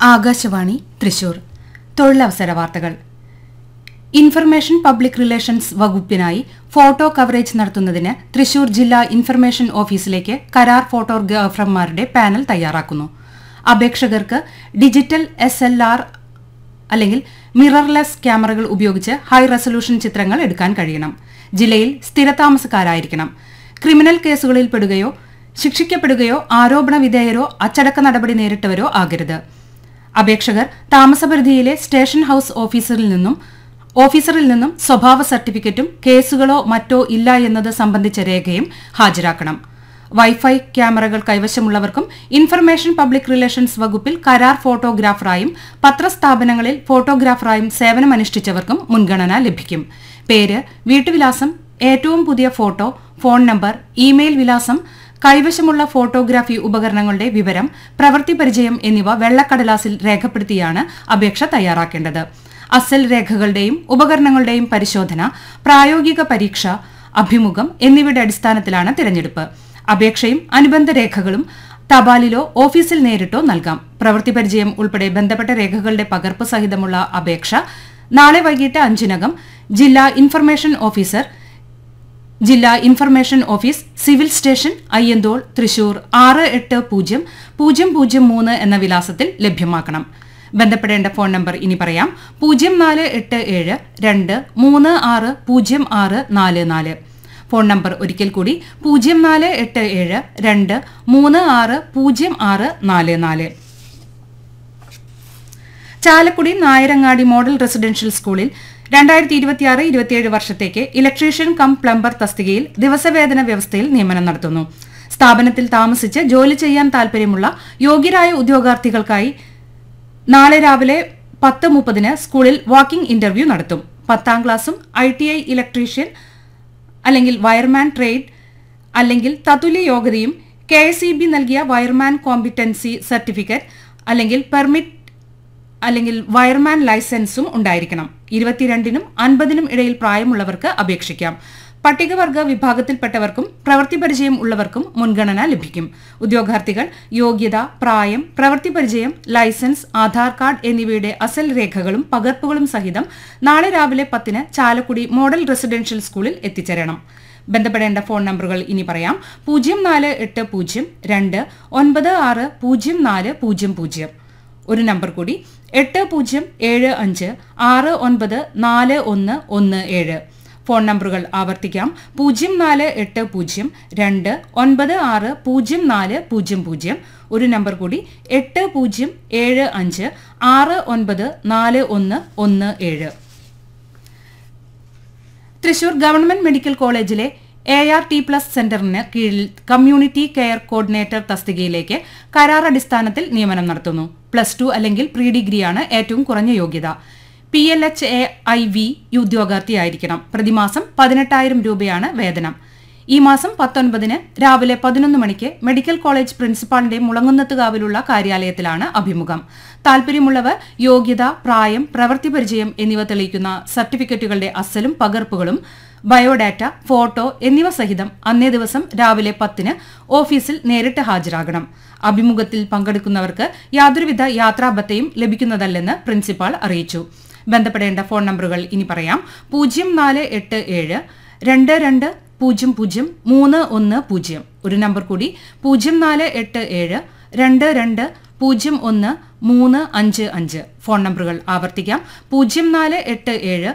ആകാശവാണി തൃശൂർ തൊഴിലവസര വാർത്തകൾ information public relations വകുപ്പിനായി ഫോട്ടോ കവറേജ് നടത്തുന്നതിന് തൃശൂർ ജില്ലാ ഇൻഫർമേഷൻ ഓഫീസിലേക്ക് കരാർ ഫോട്ടോഗ്രാഫർമാരുടെ പാനൽ തയ്യാറാക്കുന്നു അപേക്ഷകർക്ക് ഡിജിറ്റൽ എസ് എൽ ആർ അല്ലെങ്കിൽ മിറർലെസ് ക്യാമറകൾ ഉപയോഗിച്ച് ഹൈ റെസൊല്യൂഷൻ ചിത്രങ്ങൾ എടുക്കാൻ കഴിയണം ജില്ലയിൽ സ്ഥിരതാമസക്കാരായിരിക്കണം ക്രിമിനൽ കേസുകളിൽ പെടുകയോ ശിക്ഷിക്കപ്പെടുകയോ ആരോപണ വിധേയരോ അച്ചടക്ക നടപടി നേരിട്ടവരോ ആകരുത് അപേക്ഷകർ താമസപരിധിയിലെ സ്റ്റേഷൻ ഹൌസ് ഓഫീസറിൽ നിന്നും ഓഫീസറിൽ നിന്നും സ്വഭാവ സർട്ടിഫിക്കറ്റും കേസുകളോ മറ്റോ ഇല്ല എന്നത് സംബന്ധിച്ച രേഖയും ഹാജരാക്കണം വൈഫൈ ക്യാമറകൾ കൈവശമുള്ളവർക്കും ഇൻഫർമേഷൻ പബ്ലിക് റിലേഷൻസ് വകുപ്പിൽ കരാർ ഫോട്ടോഗ്രാഫറായും പത്രസ്ഥാപനങ്ങളിൽ ഫോട്ടോഗ്രാഫറായും സേവനമനുഷ്ഠിച്ചവർക്കും മുൻഗണന ലഭിക്കും പേര് വീട്ടുവിലാസം ഏറ്റവും പുതിയ ഫോട്ടോ ഫോൺ നമ്പർ ഇമെയിൽ വിലാസം കൈവശമുള്ള ഫോട്ടോഗ്രാഫി ഉപകരണങ്ങളുടെ വിവരം പ്രവൃത്തി പരിചയം എന്നിവ വെള്ളക്കടലാസിൽ രേഖപ്പെടുത്തിയാണ് അപേക്ഷ തയ്യാറാക്കേണ്ടത് അസൽ രേഖകളുടെയും ഉപകരണങ്ങളുടെയും പരിശോധന പ്രായോഗിക പരീക്ഷ അഭിമുഖം എന്നിവയുടെ അടിസ്ഥാനത്തിലാണ് തിരഞ്ഞെടുപ്പ് അപേക്ഷയും അനുബന്ധ രേഖകളും തപാലിലോ ഓഫീസിൽ നേരിട്ടോ നൽകാം പ്രവൃത്തി പരിചയം ഉൾപ്പെടെ ബന്ധപ്പെട്ട രേഖകളുടെ പകർപ്പ് സഹിതമുള്ള അപേക്ഷ നാളെ വൈകിട്ട് അഞ്ചിനകം ജില്ലാ ഇൻഫർമേഷൻ ഓഫീസർ ജില്ലാ information office civil station Ayyanthole Thrissur ആറ് എട്ട് പൂജ്യം പൂജ്യം പൂജ്യം മൂന്ന് എന്ന വിലാസത്തിൽ ലഭ്യമാക്കണം ബന്ധപ്പെടേണ്ട ഫോൺ നമ്പർ ഇനി പറയാം പൂജ്യം നാല് എട്ട് ഏഴ് രണ്ട് മൂന്ന് ആറ് പൂജ്യം ആറ് നാല് നാല് ഫോൺ നമ്പർ ഒരിക്കൽ കൂടി പൂജ്യം നാല് എട്ട് ഏഴ് രണ്ട് മൂന്ന് ആറ് പൂജ്യം ആറ് നാല് നാല് ചാലക്കുടി നായരങ്ങാടി മോഡൽ റെസിഡൻഷ്യൽ സ്കൂളിൽ രണ്ടായിരത്തി ഇരുപത്തിയാറ് ഇരുപത്തിയേഴ് വർഷത്തേക്ക് ഇലക്ട്രീഷ്യൻ കം പ്ലംബർ തസ്തികയിൽ ദിവസവേതന വ്യവസ്ഥയിൽ നിയമനം നടത്തുന്നു സ്ഥാപനത്തിൽ താമസിച്ച് ജോലി ചെയ്യാൻ താൽപര്യമുള്ള യോഗ്യരായ ഉദ്യോഗാർത്ഥികൾക്കായി നാളെ രാവിലെ പത്ത് മുപ്പതിന് സ്കൂളിൽ വാക്കിംഗ് ഇന്റർവ്യൂ നടത്തും പത്താം ക്ലാസും ഐ ടി ഐ ഇലക്ട്രീഷ്യൻ അല്ലെങ്കിൽ വയർമാൻ ട്രേഡ് അല്ലെങ്കിൽ തതുല്യ യോഗ്യതയും കെ എസ് ഇ ബി നൽകിയ വയർമാൻ കോമ്പിറ്റൻസി സർട്ടിഫിക്കറ്റ് അല്ലെങ്കിൽ പെർമിറ്റ് അല്ലെങ്കിൽ വയർമാൻ ലൈസൻസും ഉണ്ടായിരിക്കണം ഇരുപത്തിരണ്ടിനും അൻപതിനും ഇടയിൽ പ്രായമുള്ളവർക്ക് അപേക്ഷിക്കാം പട്ടികവർഗ വിഭാഗത്തിൽപ്പെട്ടവർക്കും പ്രവൃത്തി പരിചയം ഉള്ളവർക്കും മുൻഗണന ലഭിക്കും ഉദ്യോഗാർത്ഥികൾ യോഗ്യത പ്രായം പ്രവൃത്തി പരിചയം ലൈസൻസ് ആധാർ കാർഡ് എന്നിവയുടെ അസൽ രേഖകളും പകർപ്പുകളും സഹിതം നാളെ രാവിലെ പത്തിന് ചാലക്കുടി മോഡൽ റെസിഡൻഷ്യൽ സ്കൂളിൽ എത്തിച്ചേരണം ബന്ധപ്പെടേണ്ട ഫോൺ നമ്പറുകൾ ഇനി പറയാം പൂജ്യം നാല് എട്ട് പൂജ്യം രണ്ട് ഒൻപത് ആറ് പൂജ്യം നാല് പൂജ്യം പൂജ്യം ഒരു നമ്പർ കൂടി എട്ട് പൂജ്യം ഏഴ് അഞ്ച് ആറ് ഒൻപത് നാല് ഒന്ന് ഒന്ന് ഏഴ് ഫോൺ നമ്പറുകൾ ആവർത്തിക്കാം പൂജ്യം നാല് എട്ട് പൂജ്യം രണ്ട് ഒൻപത് ആറ് പൂജ്യം നാല് പൂജ്യം പൂജ്യം ഒരു നമ്പർ കൂടി എട്ട് പൂജ്യം ഏഴ് അഞ്ച് ആറ് ഒൻപത് നാല് ഒന്ന് ഒന്ന് ഏഴ് തൃശൂർ ഗവൺമെന്റ് മെഡിക്കൽ കോളേജിലെ എ ആർ ടി പ്ലസ് സെന്ററിന് കീഴിൽ കമ്മ്യൂണിറ്റി കെയർ കോർഡിനേറ്റർ തസ്തികയിലേക്ക് കരാർ അടിസ്ഥാനത്തിൽ നിയമനം നടത്തുന്നു പ്ലസ് ടു അല്ലെങ്കിൽ പ്രീ ഡിഗ്രിയാണ് ഏറ്റവും കുറഞ്ഞ യോഗ്യത P L H A I V ഉദ്യോഗാർത്ഥിയായിരിക്കണം പ്രതിമാസം പതിനെട്ടായിരം രൂപയാണ് വേതനം ഈ മാസം പത്തൊൻപതിന് രാവിലെ പതിനൊന്ന് മണിക്ക് മെഡിക്കൽ കോളേജ് പ്രിൻസിപ്പാളിന്റെ മുളങ്ങുന്നത്തുകാവിലുള്ള കാര്യാലയത്തിലാണ് അഭിമുഖം താൽപര്യമുള്ളവർ യോഗ്യത പ്രായം പ്രവൃത്തി പരിചയം എന്നിവ തെളിയിക്കുന്ന സർട്ടിഫിക്കറ്റുകളുടെ അസലും പകർപ്പുകളും ബയോഡാറ്റ ഫോട്ടോ എന്നിവ സഹിതം അന്നേ ദിവസം രാവിലെ പത്തിന് ഓഫീസിൽ നേരിട്ട് ഹാജരാകണം അഭിമുഖത്തിൽ പങ്കെടുക്കുന്നവർക്ക് യാതൊരുവിധ യാത്രാബത്തയും ലഭിക്കുന്നതല്ലെന്ന് പ്രിൻസിപ്പാൾ അറിയിച്ചു ബന്ധപ്പെടേണ്ട ഫോൺ നമ്പറുകൾ ഇനി പറയാം പൂജ്യം നാല് എട്ട് ഏഴ് രണ്ട് രണ്ട് പൂജ്യം പൂജ്യം മൂന്ന് ഒന്ന് പൂജ്യം ഒരു നമ്പർ കൂടി പൂജ്യം നാല് എട്ട് ഏഴ് രണ്ട് രണ്ട് പൂജ്യം ഒന്ന് മൂന്ന് അഞ്ച് അഞ്ച് ഫോൺ നമ്പറുകൾ ആവർത്തിക്കാം പൂജ്യം നാല് എട്ട് ഏഴ്